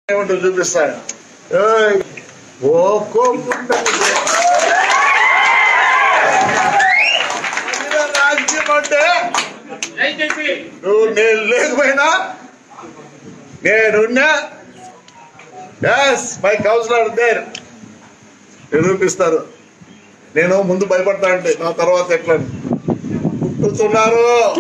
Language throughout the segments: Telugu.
ఏమంటో చూపిస్తా ఏయ్, ఓ కోపుండదు. అదిరా రాజ్యం అంటే నువ్వు నేను లేకపోయినా నేనున్నా ఎస్ మై కౌన్సిలర్ దేర్ నిరూపిస్తారు నేను ముందు భయపడతా అంటే నా తర్వాత ఎట్లా అని. పుట్టుతున్నారు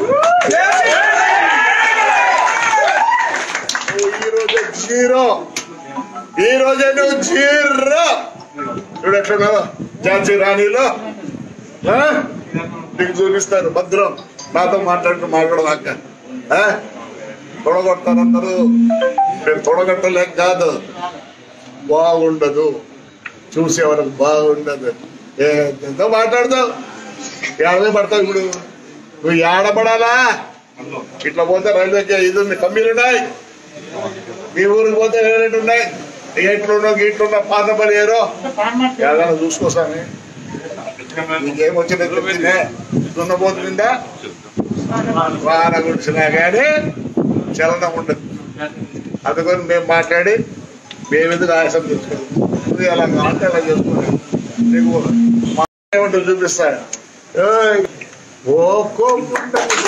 నువ్వు ఈ రోజే జీరో ఈ రోజే నువ్వు జీరో చూడు ఎట్లున్నావా ఝాన్సీ రాణిలో ఆ? నీకు చూపిస్తారు భద్రం నాతో మాట్లాడుతూ మాట్లాడదాక తొడగొడతారు అందరూ నేను తొడగొట్టలేక కాదు బాగుండదు చూసేవాళ్ళకి బాగుండదు ఏ ఎంతో మాట్లాడతావు ఏడమే పడతావు ఇప్పుడు నువ్వు ఏడపడాలా ఇట్లా పోతే రైల్వేకి ఇది ఉంది కమ్మీలు ఉన్నాయి మీ ఊరికి పోతే ఏరేటు ఉన్నాయి ఎట్లున్నా గిట్లున్నా పాత పని ఏరో ఏదైనా చూసుకోసామి నీకేం వచ్చిన చెప్పిందే దున్నపోతుందా వాన గుడిసినా కానీ చలనం ఉండదు అందుకని మేము మాట్లాడి మేము ఎందుకు ఆయాసం చేసుకోవాలి నువ్వు ఎలా కావాలంటే అలా చేసుకోవాలి నీకు మా ఏమంటో చూపిస్తా ఏయ్, ఓ కోపుండదు.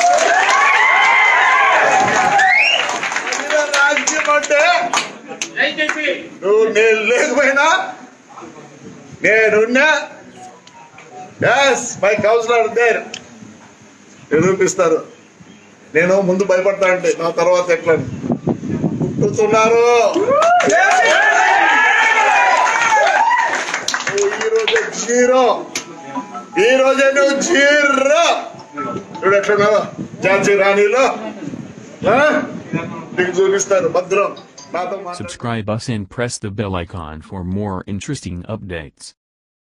అదిరా రాజ్యం అంటే నువ్వు నేను లేకపోయినా నేనున్నా ఎస్ మై కౌన్సిలర్ దేర్ నిరూపిస్తారు నేను ముందు భయపడతా అంటే నా తర్వాత ఎట్లా అని. పుట్టుతున్నారు నువ్వు ఈ రోజే జీరో ఈ రోజే నువ్వు జీరో చూడు ఎట్లున్నావా ఝాన్సీ రాణిలో ఆ? నీకు చూపిస్తారు భద్రం నాతో మాట్లాడు Subscribe us and press the bell icon for more interesting updates.